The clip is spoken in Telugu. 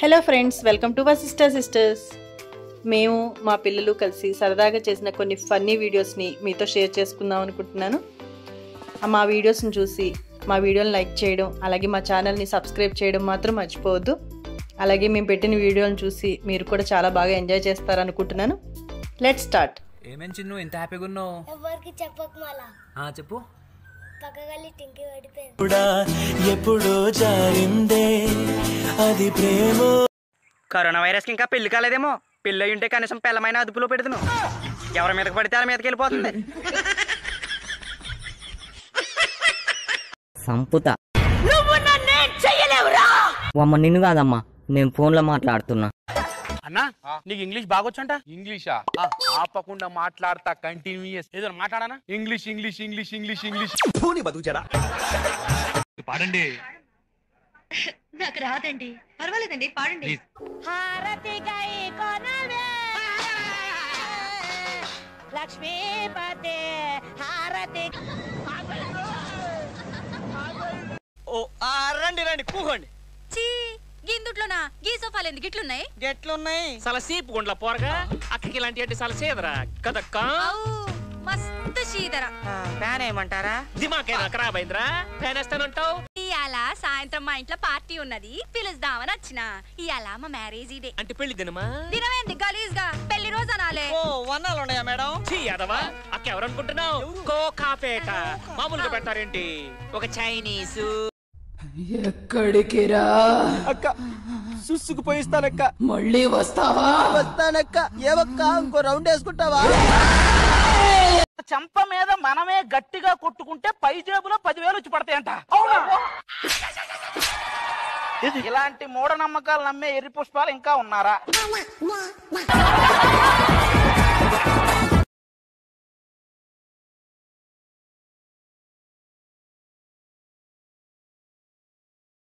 hello friends welcome to my sister sisters మేము మా పిల్లలు కలిసి సరదాగా చేసిన కొన్ని ఫన్నీ వీడియోస్ని మీతో షేర్ చేసుకుందాం అనుకుంటున్నాను ఆ మా వీడియోస్ని చూసి మా వీడియోని లైక్ చేయడం అలాగే మా ఛానల్ని సబ్స్క్రైబ్ చేయడం మాత్రం మర్చిపోవద్దు అలాగే మేము పెట్టిన వీడియోలను చూసి మీరు కూడా చాలా బాగా ఎంజాయ్ చేస్తారనుకుంటున్నాను లెట్ స్టార్ట్ ఏమేం చిన్ను ఇంత హ్యాపీగా ఉన్నావు ఎవరికి చెప్పకు మళ్ళా ఆ, చెప్పు పక్కగల్లి టింకి పడిపోయింది కూడా ఎప్పుడో జారిందే అది ప్రేమ కరోనా వైరస్ కి ఇంకా పెళ్లి కాలేదేమో పెళ్లి అయి ఉంటే కనీసం పిల్లమైన అదుపులో పెడుతున్నాం ఎవరి మీదకి పడితే వాళ్ళ మీదకి వెళ్ళిపోతుంది సంపుత అమ్మ నిన్ను కాదమ్మా నేను ఫోన్లో మాట్లాడుతున్నా అన్నా నీకు ఇంగ్లీష్ బాగొచ్చంట ఇంగ్లీషా ఆపకుండా మాట్లాడతా కంటిన్యూస్ ఏదో మాట్లాడానా English English English English English పాడండి నాకు రాదండి పర్వాలేదండి పాడండి లక్ష్మీపతి హారతి ఓ ఆ, రండి రండి కూకోండి చీ గిందుట్లోనా గీ సోఫాలు ఎందుకు ఇట్లున్నాయి ఎట్లున్నాయి చాలా సీపు గుండ్ల పోరగా అక్కకి ఇలాంటి అంటే చాలా సేదరా కదక్క అవు మస్తు శీతర ఫ్యాన్ ఏమంటారా దిమాకేనా ఖరాబ్ అయిందిరా ఫ్యాన్ వేస్తానంటావు ఇయాల సాయంత్రం మా ఇంట్లో పార్టీ ఉన్నది పిలుస్తామని వచ్చిన ఇయాల మా మ్యారేజ్ డే అంటే పెళ్లి దినమా దినమేంది గలీజ్ గా పెళ్లి రోజు అనాలే ఓ వన్నాలు ఉన్నాయా మేడం చీ అదవా అక్క ఎవరనుకుంటున్నావు కోకాపేట మామూలుగా పెట్టారేంటి ఒక చైనీసు ఎక్కడికి రా అక్క సుస్సుకు పోయిస్తానక్క మళ్ళీ వస్తావా వస్తానక్క ఏవక్క ఇంకో రౌండ్ వేసుకుంటావా చంప మీద మనమే గట్టిగా కొట్టుకుంటే పై జేబులో పదివేలు వచ్చి పడతాయంట అవునా ఇలాంటి మూఢనమ్మకాలు నమ్మే ఎర్రి పుష్పాలు ఇంకా ఉన్నారా